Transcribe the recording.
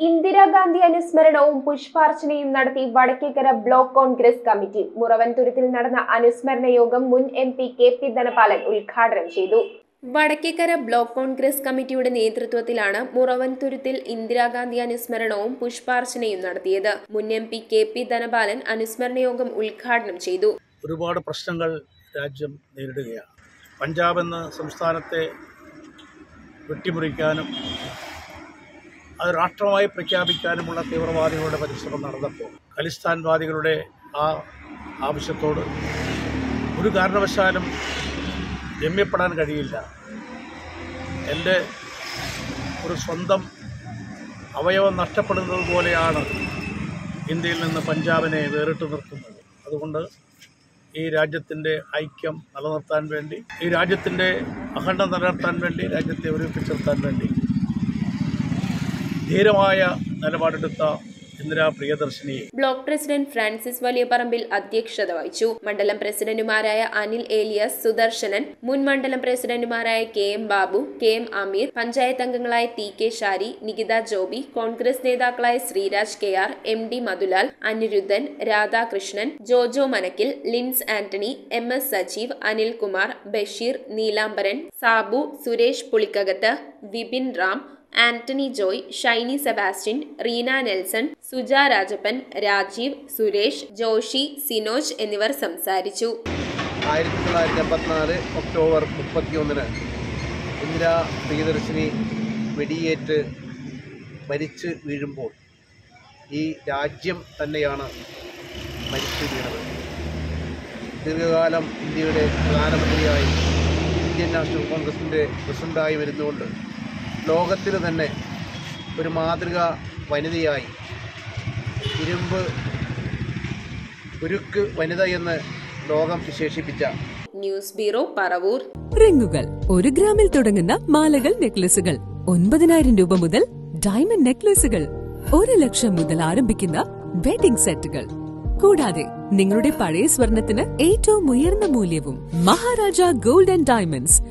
ഇന്ദിരാഗാന്ധി അനുസ്മരണവും പുഷ്പാർച്ചനയും നടത്തി വടക്കേക്കര ബ്ലോക്ക് കോൺഗ്രസ് കമ്മിറ്റി മുറവൻതുരുത്തിൽ നടന്ന അനുസ്മരണ യോഗം മുൻ M P K P Dhanapalan ഉദ്ഘാടനം ചെയ്തു വടക്കേക്കര ബ്ലോക്ക് കോൺഗ്രസ് കമ്മിറ്റിയുടെ നേതൃത്വത്തിലാണ് മുറവൻതുരുത്തിൽ ഇന്ദിരാഗാന്ധി അനുസ്മരണവും പുഷ്പാർച്ചനയും നടത്തിയത് മുൻ M P K P Dhanapalan അനുസ്മരണ യോഗം ഉദ്ഘാടനം ചെയ്തു ഒരുപാട് പ്രശ്നങ്ങൾ രാജ്യം നേരിടുകയാണ് പഞ്ചാബ് എന്ന സംസ്ഥാനത്തെ വെട്ടിമുറിക്കാനും അത് രാഷ്ട്രമായി പ്രഖ്യാപിക്കാനുമുള്ള തീവ്രവാദികളുടെ പരിശ്രമം നടന്നപ്പോൾ ഖലിസ്ഥാൻവാദികളുടെ ആ ആവശ്യത്തോട് ഒരു കാരണവശാലും രമ്യപ്പെടാൻ കഴിയില്ല എൻ്റെ ഒരു സ്വന്തം അവയവം നഷ്ടപ്പെടുന്നത് പോലെയാണ് ഇന്ത്യയിൽ നിന്ന് പഞ്ചാബിനെ വേറിട്ട് നിർത്തുന്നത് അതുകൊണ്ട് ഈ രാജ്യത്തിൻ്റെ ഐക്യം നിലനിർത്താൻ വേണ്ടി ഈ രാജ്യത്തിൻ്റെ അഖണ്ഡം നിലനിർത്താൻ വേണ്ടി രാജ്യത്തെ ഒരുമിച്ച് നിർത്താൻ വേണ്ടി ധീരമായ നിലപാടെടുത്ത ഇന്ദിരാ പ്രിയദർശിനിയെ ബ്ലോക്ക് പ്രസിഡന്റ് ഫ്രാൻസിസ് വലിയപറമ്പിൽ അധ്യക്ഷത വഹിച്ചു മണ്ഡലം പ്രസിഡന്റുമാരായ അനിൽ ഏലിയസ് സുദർശനൻ മുൻ മണ്ഡലം പ്രസിഡന്റുമാരായ K M Babu K M Ameer panchayat അംഗങ്ങളായ ടി കെ ഷാരി നികിത ജോബി കോൺഗ്രസ് നേതാക്കളായ Sreeraj K R M D Madhulal Aniruddhan Radhakrishnan Jojo Manakkil Lins Antony M S Sajeev Anilkumar Basheer Neelambaran Sabu Suresh Pulikkakath Vipin Ram Antony Joy Shiny Sebastian Reena Nelson Suja Rajappan Rajeev Suresh Joshi Sinoj എന്നിവർ സംസാരിച്ചു ആയിരത്തി തൊള്ളായിരത്തി എൺപത്തിനാല് ഒക്ടോബർ മുപ്പത്തിയൊന്നിന് ഇന്ദിരാ പ്രിയദർശിനി വെടിയേറ്റ് മരിച്ച് വീഴുമ്പോൾ ഈ രാജ്യം തന്നെയാണ് മരിച്ചു വീണത് ദീർഘകാലം ഇന്ത്യയുടെ പ്രധാനമന്ത്രിയായി ഇന്ത്യൻ നാഷണൽ കോൺഗ്രസിൻ്റെ പ്രസിഡൻ്റായി വരുന്നുകൊണ്ട് ലോകത്തിന് തന്നെ ഒരു മാതൃക വനിതയായി ഇരുമ്പ് ഉരുക്ക് വനിത എന്ന് ലോകം വിശേഷിപ്പിച്ച ന്യൂസ് ബ്യൂറോ പറവൂർ റിങ്ങുകൾ ഒരു ഗ്രാമിൽ തുടങ്ങുന്ന മാലകൾ നെക്ലസുകൾ ഒൻപതിനായിരം രൂപ മുതൽ ഡയമണ്ട് നെക്ലസുകൾ ഒരു ലക്ഷം മുതൽ ആരംഭിക്കുന്ന വെഡിംഗ് സെറ്റുകൾ കൂടാതെ നിങ്ങളുടെ പഴയ സ്വർണത്തിന് ഏറ്റവും ഉയർന്ന മൂല്യവും മഹാരാജ ഗോൾഡ് ആൻഡ് ഡയമണ്ട്സ്